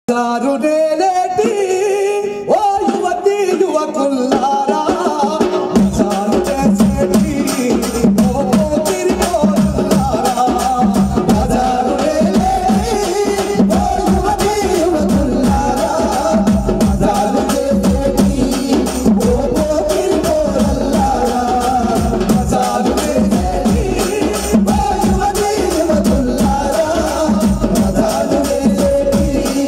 దారుడేలేటి ఓ యువతి యువకుల్లారా మజారు చేసేటి ఓ పోకిరి పోరులారా మజారుడేలేటి ఓ యువతి యువకుల్లారా మజారు చేసేటి ఓ పోకిరి పోరులారా మజారు చేసేటి ఓ యువతి యువకుల్లారా మజారు చేసేటి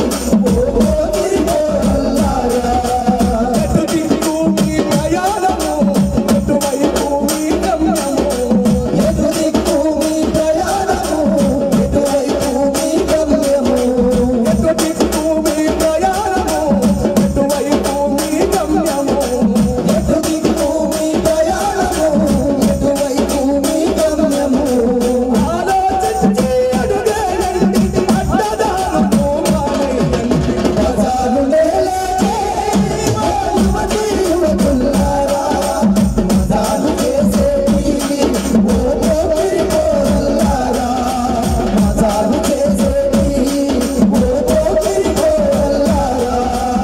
ఎటు దిక్కు మీ ప్రయాణము ఎటువైపు మీ గమ్యము ఎటు దిక్కు మీ ప్రయాణము ఎటువైపు మీ గమ్యము ఎటు దిక్కు మీ ప్రయాణము ఎటువైపు మీ గమ్యము ఎటు దిక్కు మీ ప్రయాణము ఎటువైపు మీ గమ్యము ఆలోచించి అడుగేయండి అడ్డదారులు మానేయండి బజారు లేలేకే యువతి యువకులారా మజాలు చేసేటి ఓ పోకిరి పోరల్లారా మజాలు చేసేటి ఓ పోకిరి పోరల్లారా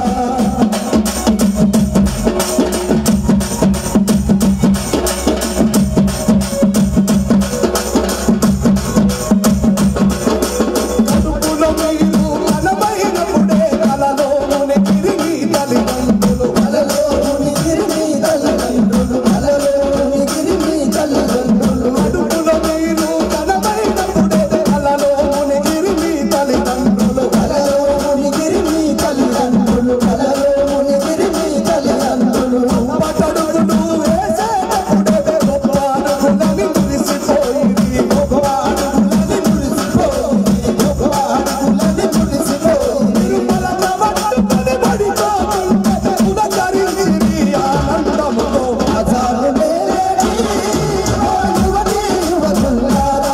కడుపులో మీరు మనమైనప్పుడే కలలో మునిగిరి మీ తల్లిదండ్రులు కలలో మునిగిరి మీ తల్లిదండ్రులు కలలో మునిగిరి మీ తల్లిదండ్రులు కడుపులో మీరు మనమైనప్పుడే కలలో మునిగిరి మీ తల్లిదండ్రులు కలలో మునిగిరి మీ తల్లిదండ్రులు కలలో మునిగిరి మీ తల్లిదండ్రులు పటడుగులు వేసేటప్పుడే గొప్ప అడుగులని మురిసిపోయింది గొప్ప అడుగులని మురిసిపోయింది గొప్ప అడుగులని మురిసిపోయింది తిరుమల కవట్టుకొని పడిపోతుంటే పులకరించింది ఆనందముతో అజాలు లేలేటి ఓ యువతి యువకులారా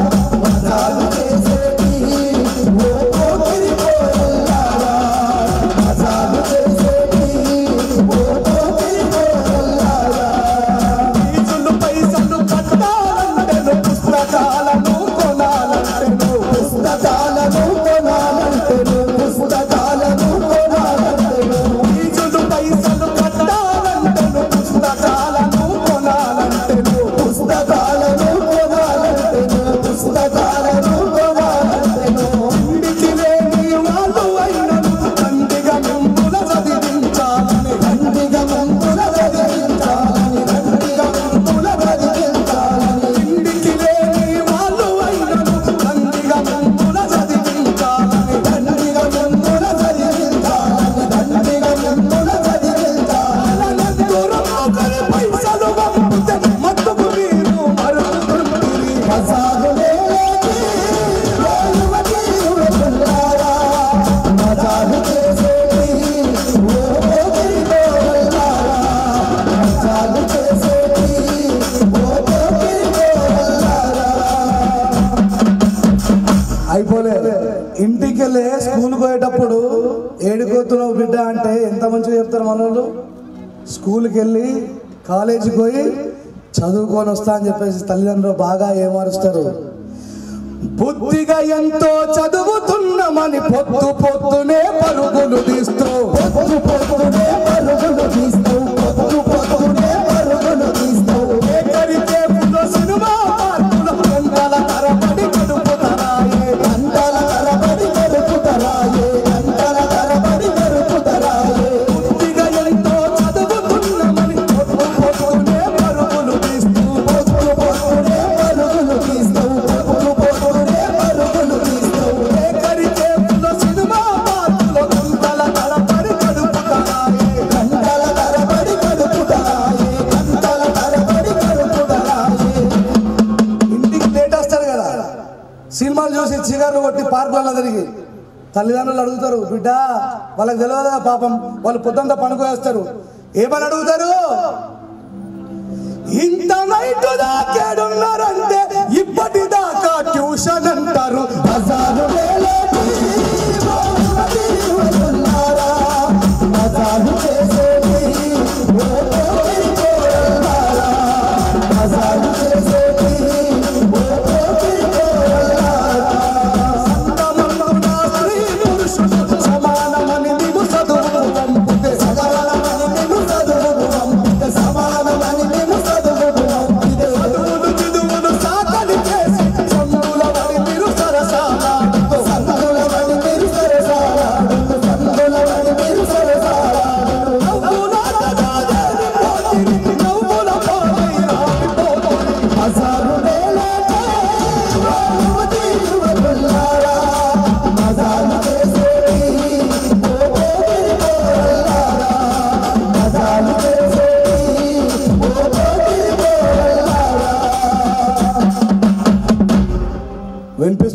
మజాలు చేసేటి ఓ పోకిరి పోరల్లారా మజాలు చేసేటి ఓ పోకిరి పోరల్లారా ఫీజులు పైసలు కట్టాలంటేను పుస్తకాలను కొనాలంటేను పుస్తకాలను కొనాలంటేను పుస్తకాలను కొనాలంటేను ఫీజులు పైసలు కట్టాలంటేను పుస్తకాలను కొనాలంటేను పుస్తకాలను కొనాలంటేను పుస్తకాలను కొనాలంటేను ఇంటికి లేని వాళ్ళు అయినను తండ్రిగా మిమ్ముల చదివించాలని తండ్రిగా మిమ్ముల చదివించాలని తండ్రిగా మిమ్ముల చదివించాలని ఇంటికి లేని వాళ్ళు అయినను తండ్రిగా మిమ్ముల చదివించాలని తండ్రిగా మిమ్ముల చదివించాలని తండ్రిగా మిమ్ముల చదివించాలని దూరం ఒకరి పైసలు పంపితే మత్తుకు మీరు మరుగుతుంటిరి మసాలు లేలేటి ఓ యువతి యువకులారా మజాలు చేసేటి ఓ పోకిరి పోరల్లారా మజాలు చేసేటి ఓ పోకిరి పోరల్లారా అయిపోలే ఇంటికి వెళ్ళి స్కూల్ పోయేటప్పుడు ఏడుకోతున్నావు బిడ్డ అంటే ఎంత మంచిగా చెప్తారు మనోళ్ళు స్కూల్కి వెళ్ళి కాలేజీకి పోయి చదువుకొని వస్తా అని చెప్పేసి తల్లిదండ్రులు బాగా ఏమారుస్తారు బుద్ధిగా ఎంతో చదువుతున్నామని పొద్దు పొద్దునే పరుగులు తీస్తూ పొద్దు పొద్దునే పరుగులు తీస్తూ పొద్దు పొద్దునే పరుగులు తీస్తూ ఏకరి కేపులో సినిమా పార్కులో గంటల తరబడి గడుపుతరాయే గంటల తరబడి గడుపుతరాయే గంటల తరబడి గడుపుతరాయే బుద్ధిగా ఎంతో చదువుతున్నామని పొద్దు పొద్దునే పరుగులు తీస్తూ పొద్దు పొద్దునే పరుగులు తీస్తూ పొద్దు పొద్దునే పరుగులు తీస్తూ ఏకరి కేపులో సినిమా పార్కులో గంటల తరబడి గడుపుతరాయే గంటల తరబడి గడుపుతరాయే గంటల తరబడి గడుపుతరాయే ఇంటికి లేట్ వస్తాడు కదా సినిమాలు చూసి చిగారు కొట్టి పార్కులలో తిరిగి తల్లిదండ్రులు అడుగుతారు బిడ్డ వాళ్ళకి తెలియదు కదా పాపం వాళ్ళు పొద్దుంతా పనుకోవేస్తారు ఏమని అడుగుతారు ఇంత నైట్ దాకేడున్నారంటే ఇప్పటిదాకా ట్యూషన్ అంటారు బజారు వేలేటి ఓ యువతి యువకులారా, మజాలు చేసేటి ఓ పోకిరి పోరల్లారా, మజాలు చేసేటి ఓ పోకిరి పోరల్లారా. సంతమందున స్త్రీ పురుషులు సమా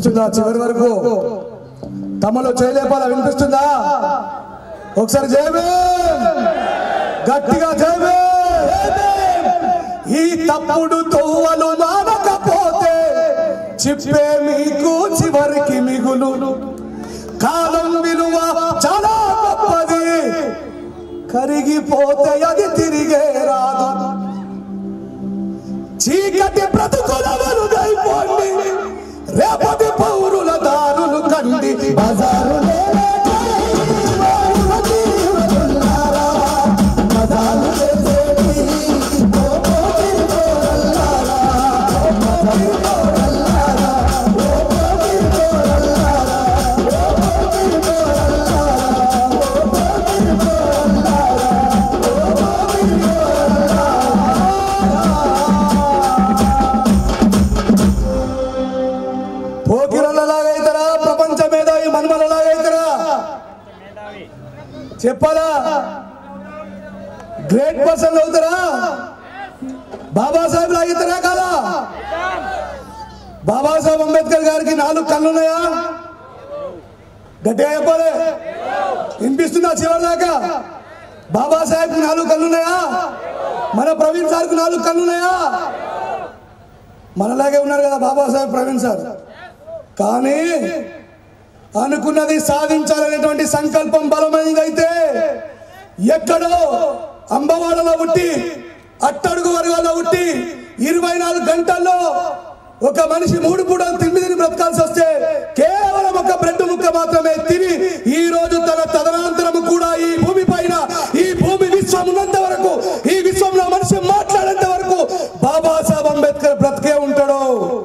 వినిపిస్తుందా చివరి వరకు తమలో చేయలేపాల వినిపిస్తుందా ఒకసారి జయమే గట్టిగా జయమే ఈ తప్పుడు తోవలు మానకపోతే చిప్పే మీకు చివరికి మిగులు కాలం విలువ చాలా గొప్పది కరిగిపోతే అది తిరిగే రాదు చీకటి బ్రతుకులవలు దైపోండి రేపటి పౌరుల దారులు కండి బజారు పోకిరల్లలాగైతారా ప్రపంచ మేధావి మన్మలలాగైతారా చెప్పాలా గ్రేట్ పర్సన్ అవుతారా బాబాసాహెబ్ లాగితారా కాదా బాబాసాహెబ్ అంబేద్కర్ గారికి నాలుగు కళ్ళున్నాయా గట్టిగా చెప్పాలి వినిపిస్తుందా చివరి దాకా బాబాసాహెబ్ నాలుగు కళ్ళున్నాయా మన ప్రవీణ్ సార్కి నాలుగు కళ్ళున్నాయా మనలాగే ఉన్నారు కదా బాబాసాహెబ్ ప్రవీణ్ సార్ కానీ అనుకున్నది సాధించాలనేటువంటి సంకల్పం బలమైనదైతే ఎక్కడో అంబవాడలో పుట్టి అట్టడుగు వర్గాల్లో పుట్టి ఇరవై నాలుగు గంటల్లో ఒక మనిషి మూడు పూటలు తిండి తిని బ్రతకాల్సి వస్తే కేవలం ఒక బ్రెడ్ ముక్క మాత్రమే తిని ఈ రోజు తన తదనంతరము కూడా ఈ భూమి పైన ఈ భూమి విశ్వం ఉన్నంత వరకు ఈ విశ్వంలో మనిషి మాట్లాడేంత వరకు బాబాసాహెబ్ అంబేద్కర్ బ్రతికే ఉంటాడు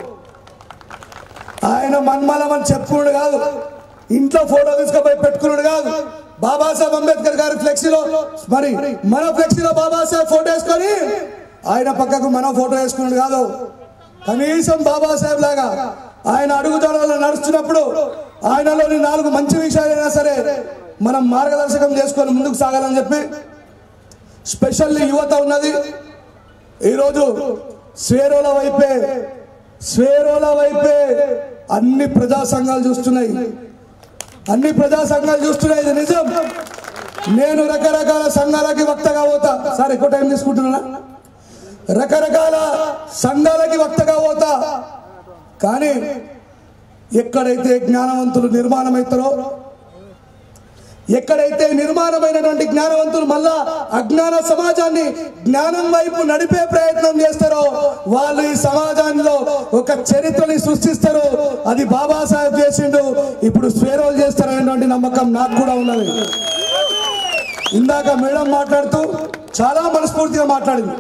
ఆయన మన్మలం అని చెప్పుకున్నాడు కాదు ఇంట్లో ఫోటో తీసుకుపోయి పెట్టుకున్నాడు కాదు బాబాసాహెబ్ అంబేద్కర్ గారి ఫ్లెక్సీలో మరి మన ఫ్లెక్సీలో బాబాసాహెబ్ ఫోటో వేసుకొని ఆయన పక్కకు మన ఫోటో వేసుకున్నాడు కాదు కనీసం బాబాసాహెబ్ లాగా ఆయన అడుగుదలలో నడుస్తున్నప్పుడు ఆయనలోని నాలుగు మంచి విషయాలైనా సరే మనం మార్గదర్శకం చేసుకొని ముందుకు సాగాలని చెప్పి స్పెషల్లీ యువత ఉన్నది ఈరోజు స్వేరోల వైపే స్వేరోల వైపే అన్ని ప్రజా సంఘాలు చూస్తున్నాయి అన్ని ప్రజా సంఘాలు చూస్తున్నాయి ఇది నిజం నేను రకరకాల సంఘాలకి వక్తగా పోతా సార్ ఎక్కువ టైం తీసుకుంటున్నా రకరకాల సంఘాలకి వక్తగా పోతా కానీ ఎక్కడైతే జ్ఞానవంతులు నిర్మాణం అవుతారో ఎక్కడైతే నిర్మాణమైనటువంటి జ్ఞానవంతులు మళ్ళా అజ్ఞాన సమాజాన్ని జ్ఞానం వైపు నడిపే ప్రయత్నం చేస్తారో వాళ్ళు ఈ సమాజంలో ఒక చరిత్రని సృష్టిస్తారు అది బాబాసాహెబ్ చేసిండు ఇప్పుడు స్వేరోలు చేస్తారనేటువంటి నమ్మకం నాకు కూడా ఉన్నది ఇందాక మేడం మాట్లాడుతూ చాలా మనస్ఫూర్తిగా మాట్లాడింది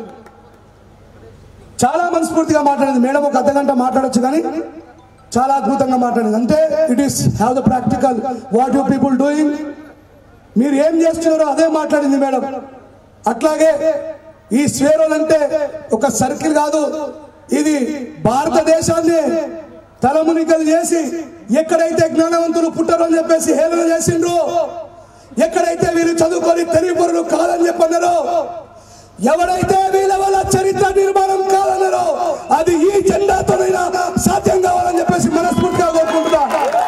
చాలా మనస్ఫూర్తిగా మాట్లాడింది మేడం ఒక అర్ధగంట మాట్లాడొచ్చు కానీ చాలా అద్భుతంగా మాట్లాడింది అంటే it is have the practical what you people doing మీరు ఏం చేస్తున్నారో అదే మాట్లాడింది మేడం అట్లాగే ఈ స్వేరోల్ అంటే ఒక సర్కిల్ కాదు ఇది భారతదేశాన్ని తలమునికలు చేసి ఎక్కడైతే జ్ఞానవంతులు పుట్టారో అని చెప్పేసి హేళన చేసిండ్రు ఎక్కడైతే వీరు చదువుకొని తెలియపరులు కాదని చెప్పన్నారో ఎవరైతే వీళ్ళ వల్ల చరిత్ర నిర్మాణం కాదన్నారో అది ఈ జెండాతోనైనా సాధ్యం కావాలని చెప్పేసి మనస్ఫూర్తిగా కోరుకుంటున్నా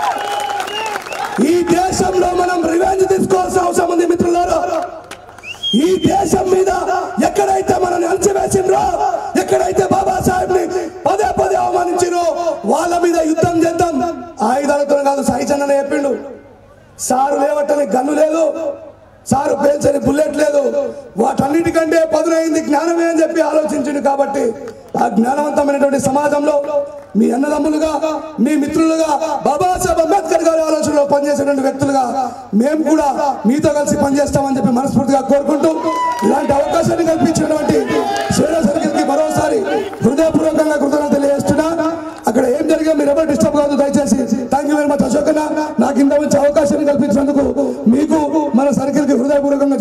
ఈ దేశంలో మనం రివెంజ్ తీసుకోవాల్సిన అవసరం ఉంది మిత్రులారా ఈ దేశం మీద ఎక్కడైతే మనల్ని అణచివేసిండ్రో ఎక్కడైతే బాబాసాహెబ్ ని పదే పదే అవమానించిరో వాళ్ళ మీద యుద్ధం చేద్దాం ఆయుధాలతో కాదు సాయిచందనే చెప్పిండు సారు లేవట్టని గన్ను లేదు సారు పేల్చని బుల్లెట్ లేదు వాటన్నిటికంటే పదునైంది జ్ఞానమే అని చెప్పి ఆలోచించిండు కాబట్టి ఆ జ్ఞానవంతమైనటువంటి సమాజంలో మీ అన్నదమ్ములుగా మీ మిత్రులుగా బాబాసాహెబ్ అంబేద్కర్ గారి ఆలోచనలో పనిచేసేటువంటి వ్యక్తులుగా మేము కూడా మీతో కలిసి పనిచేస్తామని చెప్పి మనస్ఫూర్తిగా కోరుకుంటూ ఇలాంటి అవకాశాన్ని కల్పించినటువంటి శ్రీరా సర్కిల్కి మరోసారి హృదయపూర్వకంగా కృతజ్ఞతలు తెలియజేస్తున్నా అక్కడ ఏం జరిగా మీరు ఎవరు డిస్టర్బ్ కాదు దయచేసి thank you very much Ashok అన్న నాకు ఇంత మంచి అవకాశాన్ని కల్పించినందుకు మీకు మన సర్కిల్ కి హృదయపూర్వకంగా